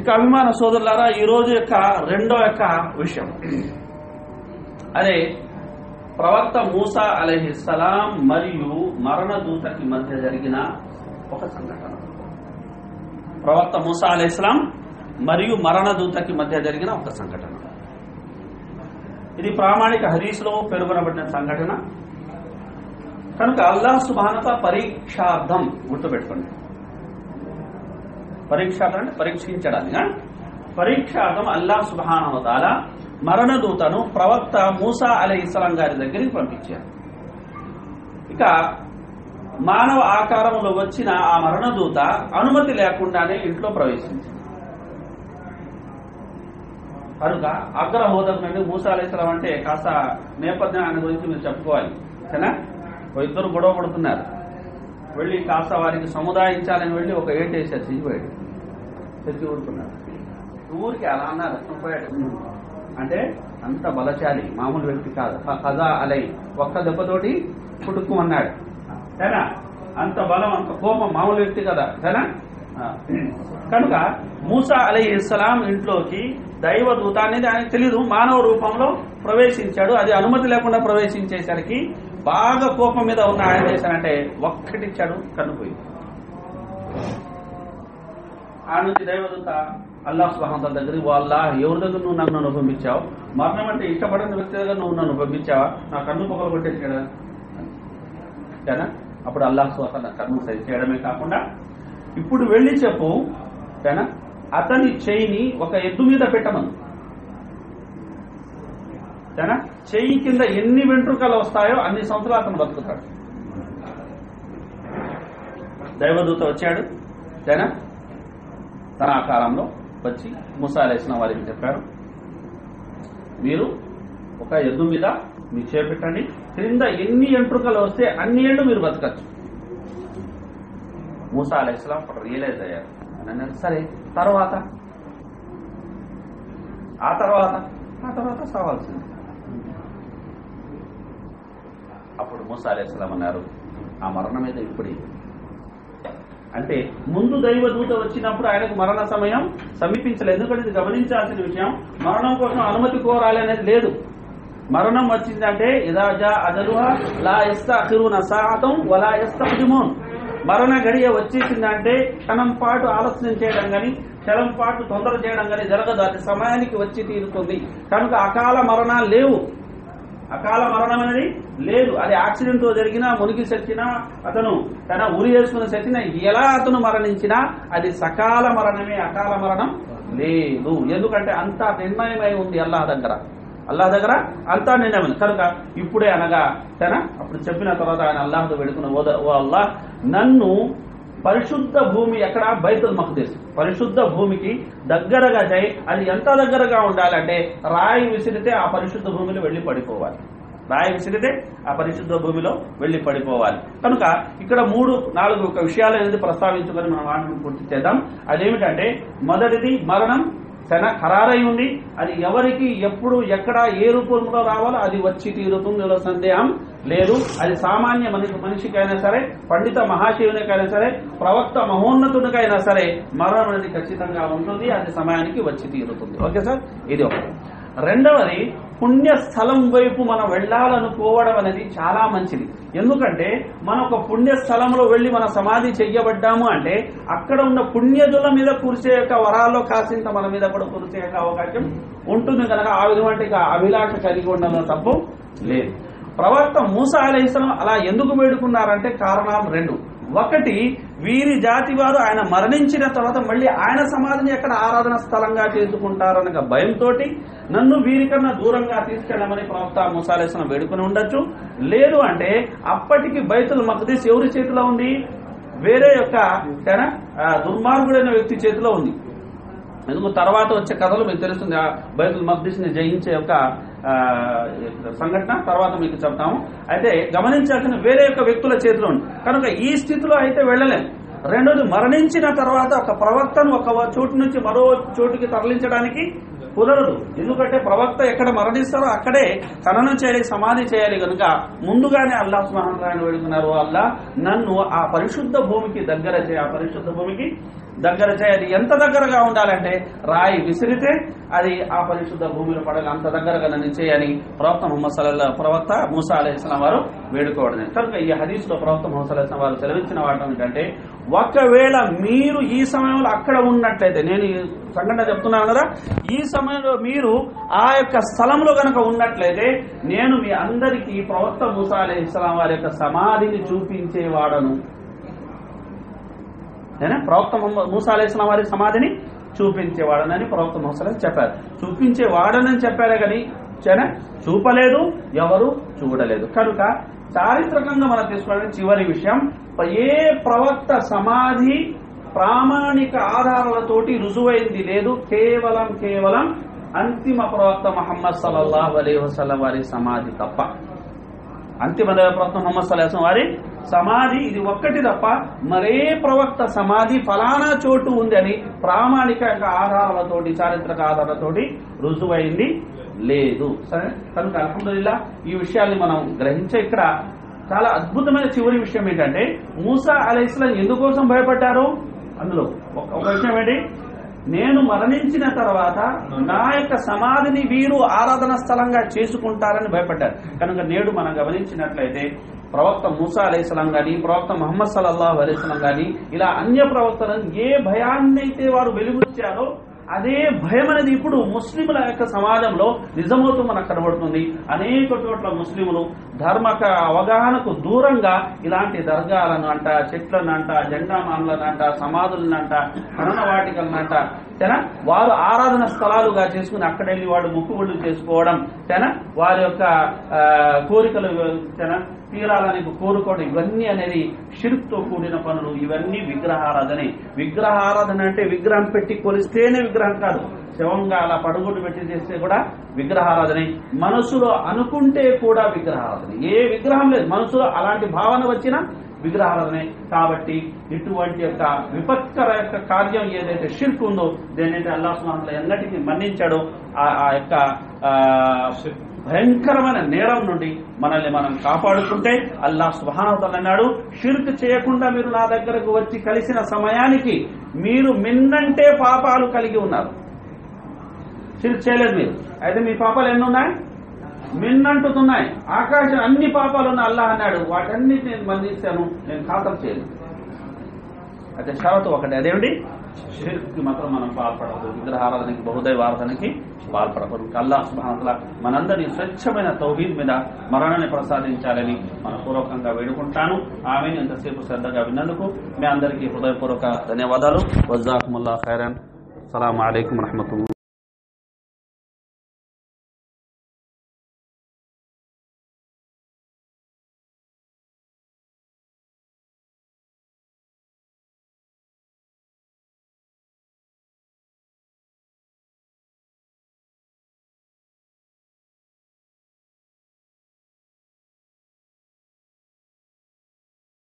ఇక అభిమాన సోదరులారా ఈ రోజు యొక్క రెండో యొక్క విషయం అదే ప్రవక్త మూసా అలహిస్సలాం మరియు మరణ దూతకి మధ్య జరిగిన ఒక సంఘటన ప్రవక్త మూసా అలహిస్లాం మరియు మరణ దూతకి మధ్య జరిగిన ఒక సంఘటన ఇది ప్రామాణిక హరీస్లో పేర్కొనబడిన సంఘటన కనుక అల్లాహ్ సుబానత పరీక్షార్థం గుర్తుపెట్టుకోండి పరీక్షార్థం అంటే పరీక్షించడానికి పరీక్షార్థం అల్లాహ్ సుబానవతాల మరణ దూతను ప్రవక్త మూసా అలీ ఇస్లాం గారి దగ్గరికి పంపించారు ఇక మానవ ఆకారంలో వచ్చిన ఆ మరణ దూత అనుమతి లేకుండానే ఇంట్లో ప్రవేశించింది కనుక అగ్రహోదం నుండి మూసా అలీ ఇస్లాం అంటే కాస్త నేపథ్యం ఆయన గురించి మీరు చెప్పుకోవాలి సరేనా ఓ ఇద్దరు గొడవ పడుతున్నారు వెళ్ళి కాస్త వారికి సముదాయించాలని వెళ్ళి ఒక ఏటు వేసారు చచ్చిపోయాడు చచ్చి ఊరుకున్నాడు ఊరికి అలా అన్నారు చచ్చిపోయాడు అంటే అంత బలశాలి మామూలు వ్యక్తి కాదు కజా అలై ఒక్క దెబ్బతోటి పుట్టుకుమన్నాడు సరేనా అంత బలం అంత కోపం మామూలు వ్యక్తి కదా సరేనా ఆ. కనుక మూసా అలై ఇస్లాం ఇంట్లోకి దైవ దూత అనేది ఆయనకు తెలీదు మానవ రూపంలో ప్రవేశించాడు అది అనుమతి లేకుండా ప్రవేశించేసరికి బాగా కోపం మీద ఉన్న ఆయన చేశానంటే ఒక్కటిచ్చాడు కన్నుపోయింది ఆ నుంచి దైవదూత అల్లాహ్ సుహాంతల దగ్గరికి వాళ్ళ ఎవరి దగ్గర నువ్వు నన్ను నన్ను పంపించావు మరణం అంటే ఇష్టపడిన వ్యక్తి దగ్గర నువ్వు నన్ను పంపించావా నా కన్ను పొగలు కొట్టేసి కదా కదా అప్పుడు అల్లాహ్ సుహాత నా కన్ను సరి చేయడమే కాకుండా ఇప్పుడు వెళ్ళి చెప్పు కదా అతని చేయిని ఒక ఎద్దు మీద పెట్టమను సరేనా చెయ్యి కింద ఎన్ని వెంట్రుకలు వస్తాయో అన్ని సంవత్సరాలు అతను బతుకుతాడు దైవదూత వచ్చాడు సరేనా తన ఆకారంలో వచ్చి ముసాలేసిన వారికి చెప్పారు మీరు ఒక ఎద్దు మీద మీరు చేపెట్టండి క్రింద ఎన్ని ఎంట్రుకలు వస్తే అన్ని ఏళ్ళు మీరు బతకచ్చు మూసా అలైస్లాం అప్పుడు రియలైజ్ అయ్యారు అని అన్నారు సరే తర్వాత ఆ తర్వాత ఆ తర్వాత సావాల్సింది అప్పుడు మూసా అలైస్లాం అన్నారు ఆ మరణం మీద ఇప్పుడు అంటే ముందు దైవదూత వచ్చినప్పుడు ఆయనకు మరణ సమయం సమీపించలేదు ఎందుకంటే ఇది గమనించాల్సిన విషయం మరణం కోసం అనుమతి కోరాలి అనేది లేదు మరణం వచ్చిందంటే ఇదాజా అదలుహా లా ఎస్తాఖిరున సాతం వలా ఎస్తఖిమున్ మరణ గడియ వచ్చేసిందంటే క్షణం పాటు ఆలస్యం చేయడం కానీ క్షణం పాటు తొందర చేయడం కానీ జరగదు అది సమయానికి వచ్చి తీరుతుంది కనుక అకాల మరణాలు లేవు అకాల మరణం అనేది లేదు అది యాక్సిడెంట్ తో జరిగినా మునిగి చచ్చినా అతను తన ఉరి వేసుకుని చచ్చినా ఎలా అతను మరణించినా అది సకాల మరణమే అకాల మరణం లేదు ఎందుకంటే అంతా నిర్ణయమై ఉంది అల్లాహ్ దగ్గర అల్లాహ్ దగ్గర అంతా నిర్ణయం కనుక ఇప్పుడే అనగా తన అప్పుడు చెప్పిన తర్వాత ఆయన అల్లాహ్తో పెడుకున్న ఓ ద- ఓ అల్లాహ్ నన్ను పరిశుద్ధ భూమి ఎక్కడ బైతుల్ మహదేశ్ పరిశుద్ధ భూమికి దగ్గరగా చేయి అది ఎంత దగ్గరగా ఉండాలంటే రాయి విసిరితే ఆ పరిశుద్ధ భూమిలో వెళ్ళి పడిపోవాలి రాయి విసిరితే ఆ పరిశుద్ధ భూమిలో వెళ్ళి పడిపోవాలి కనుక ఇక్కడ మూడు నాలుగు ఒక విషయాలు అనేది ప్రస్తావించుకొని మనం వాటిని పూర్తి చేద్దాం అదేమిటంటే మొదటిది మరణం శన ఖరారై ఉంది అది ఎవరికి ఎప్పుడు ఎక్కడ ఏ రూపంలో రావాలో అది వచ్చి తీరుతుంది ఇందులో సందేహం లేదు అది సామాన్య మనిషి మనిషికైనా సరే పండిత మహాశివునికైనా సరే ప్రవక్త మహోన్నతునికైనా సరే మరణం అనేది ఖచ్చితంగా ఉంటుంది అది సమయానికి వచ్చి తీరుతుంది ఓకే సార్ ఇది ఒకటి రెండవది పుణ్య స్థలం వైపు మనం వెళ్ళాలనుకోవడం అనేది చాలా మంచిది ఎందుకంటే మన ఒక పుణ్య స్థలంలో వెళ్ళి మన సమాధి చెయ్యబడ్డాము అంటే అక్కడ ఉన్న పుణ్యదుల మీద కురిసే యొక్క వరాల్లో కాసింత మన మీద కూడా కురిసే యొక్క అవకాశం ఉంటుంది కనుక ఆ విధమైన అభిలాష కలిగి ఉండడం తప్పు లేదు ప్రవక్త మూసా అలైహిస్సలాం అలా ఎందుకు వేడుకున్నారంటే కారణాలు రెండు ఒకటి వీరి జాతి వారు ఆయన మరణించిన తర్వాత మళ్ళీ ఆయన సమాధిని ఎక్కడ ఆరాధన స్థలంగా చేసుకుంటారనగా భయంతో నన్ను వీరికన్నా దూరంగా తీసుకెళ్ళమని ప్రవక్త మూసా అలైహిస్సలాం వేడుకుని ఉండొచ్చు లేదు అంటే అప్పటికి బైతుల్ మక్దీస్ ఎవరి చేతిలో ఉంది వేరే యొక్క తన, ఆ, దుర్మార్గుడైన వ్యక్తి చేతిలో ఉంది ఎందుకు తర్వాత వచ్చే కథలు మీకు తెలుస్తుంది ఆ బైబుల్ మక్దిస్ ని జయించే యొక్క ఆ, సంఘటన తర్వాత మీకు చెప్తాము అయితే గమనించాల్సిన వేరే యొక్క వ్యక్తుల చేతిలో ఉంది కనుక ఈ స్థితిలో అయితే వెళ్ళలేం రెండోది మరణించిన తర్వాత ఒక ప్రవక్తను ఒక చోటు నుంచి మరో చోటుకి తరలించడానికి కుదరదు ఎందుకంటే ప్రవక్త ఎక్కడ మరణిస్తారో అక్కడే ఖననం చేయాలి సమాధి చేయాలి కనుక ముందుగానే అల్లాహ్ సుబ్హానహు వేడుకున్నారు అల్లా నన్ను ఆ పరిశుద్ధ భూమికి దగ్గర చేయ ఆ పరిశుద్ధ భూమికి దగ్గర చేయాలి ఎంత దగ్గరగా ఉండాలంటే రాయి విసిరితే అది ఆ పరిశుద్ధ భూమిలో పడగా అంత దగ్గరగా నన్ను చేయని ప్రవక్త ముహమ్మద్ సల్లల్లా ప్రవక్త మూసా అలైహిస్లాం వారు వేడుకోవడం కనుక ఈ హదీస్లో ప్రవక్త ముహమ్మద్ సల్లాహం వారు సెలవించిన వాటి ఏంటంటే ఒకవేళ మీరు ఈ సమయంలో అక్కడ ఉన్నట్లయితే నేను ఈ సంఘటన చెప్తున్నాను కదా ఈ సమయంలో మీరు ఆ యొక్క స్థలంలో గనక ఉన్నట్లయితే నేను మీ అందరికీ ప్రవక్త మూసా అలైహిస్లాం వారి యొక్క సమాధిని చూపించేవాడను నేనే ప్రవక్త ముహమ్మద్ మూసా అలైహిస్లాం వారి సమాధిని చూపించేవాడనని ప్రవక్త ముహమ్మద్ చెప్పారు చూపించేవాడనని చెప్పారే కానీ చేనా చూపలేదు ఎవరు చూడలేదు కనుక చారిత్రకంగా మనం తీసుకోవడానికి చివరి విషయం ఏ ప్రవక్త సమాధి ప్రామాణిక ఆధారాలతోటి రుజువైంది లేదు కేవలం కేవలం అంతిమ ప్రవక్త మహమ్మద్ సల్లల్లాహు అలైహి వసల్లం వారి సమాధి తప్ప అంతిమ ప్రవక్త ముహమ్మద్ సల్లాహం వారి సమాధి ఇది ఒక్కటి తప్ప మరే ప్రవక్త సమాధి ఫలానా చోటు ఉంది అని ప్రామాణిక ఆధారాలతోటి చారిత్రక ఆధారాలతోటి రుజువైంది లేదు సరే కనుక అల్హమ్దుల్లా ఈ విషయాల్ని మనం గ్రహించే ఇక్కడ చాలా అద్భుతమైన చివరి విషయం ఏంటంటే మూసా అలైస్లాం ఎందుకోసం భయపడ్డారు అందులో ఒక ఒక విషయం ఏంటి నేను మరణించిన తర్వాత నా యొక్క సమాధిని వీరు ఆరాధన స్థలంగా చేసుకుంటారని భయపడ్డారు కనుక నేడు మనం గమనించినట్లయితే ప్రవక్త మూసా అలైస్లాం గాని ప్రవక్త మహమ్మద్ సల్లల్లాహు అలైస్లాం గాని ఇలా అన్య ప్రవక్తలను ఏ భయాన్ని అయితే వారు వెలుగుచ్చారో అదే భయం అనేది ఇప్పుడు ముస్లింల యొక్క సమాజంలో నిజమవుతూ మనకు కనబడుతుంది అనేక చోట్ల ముస్లింలు ధర్మక అవగాహనకు దూరంగా ఇలాంటి దర్గాలను అంట చెట్లను అంట జెండామాన్లను అంట సమాధులను అంట హరణ వాటికలను అంట తేనా వారు ఆరాధన స్థలాలుగా చేసుకుని అక్కడ వెళ్ళి వాడు మొక్కుబడులు చేసుకోవడం తేనా వారి యొక్క ఆ, కోరికలు తేనా తీరాలని కోరుకోవడం ఇవన్నీ అనేది షిర్క్తో కూడిన పనులు ఇవన్నీ విగ్రహారాధనే విగ్రహారాధన అంటే విగ్రహం పెట్టి కొలిస్తేనే విగ్రహం కాదు శవంగా అలా పడుగుడు పెట్టి చేస్తే కూడా విగ్రహారాధనే మనసులో అనుకుంటే కూడా విగ్రహారాధన ఏ విగ్రహం లేదు మనసులో అలాంటి భావన వచ్చినా విగ్రహారాధనే కాబట్టి ఇటువంటి యొక్క విపత్కర యొక్క కార్యం ఏదైతే షిర్క్ ఉందో దేనైతే అల్లా సుమాన్ ఎన్నటికీ మన్నించాడో ఆ ఆ యొక్క ఆ, భయంకరమైన నేరం నుండి మనల్ని మనం కాపాడుకుంటే అల్లాహ్ సుబానవతల్ అన్నాడు షిర్క్ చేయకుండా మీరు నా దగ్గరకు వచ్చి కలిసిన సమయానికి మీరు మిన్నంటే పాపాలు కలిగి ఉన్నారు షిర్క్ చేయలేదు మీరు అయితే మీ పాపాలు ఎన్ని ఉన్నాయి మిన్నంటుతున్నాయి ఆకాశం అన్ని పాపాలు ఉన్న అల్లాహ్ అన్నాడు వాటన్నిటి నేను మన్నిస్తాను నేను ఖాతం చేయను అయితే షరతు ఒకటి అదేమిటి షిర్క్ మాత్రం మనం పాల్పడవద్దు విగ్రహారాధనకి బహుదైవ ఆరాధనకి పాల్పడకూడదు అల్లాహ్ సుబ్హానహు మనందరినీ స్వచ్ఛమైన తౌహీద్ మీద మరణాన్ని ప్రసాదించాలని మనపూర్వకంగా వేడుకుంటాను ఆమెను ఎంతసేపు శ్రద్ధగా విన్నందుకు మీ అందరికీ హృదయపూర్వక ధన్యవాదాలు వజాకుముల్లా ఖైరన్ సలాం అలైకుం రహమతుల్లా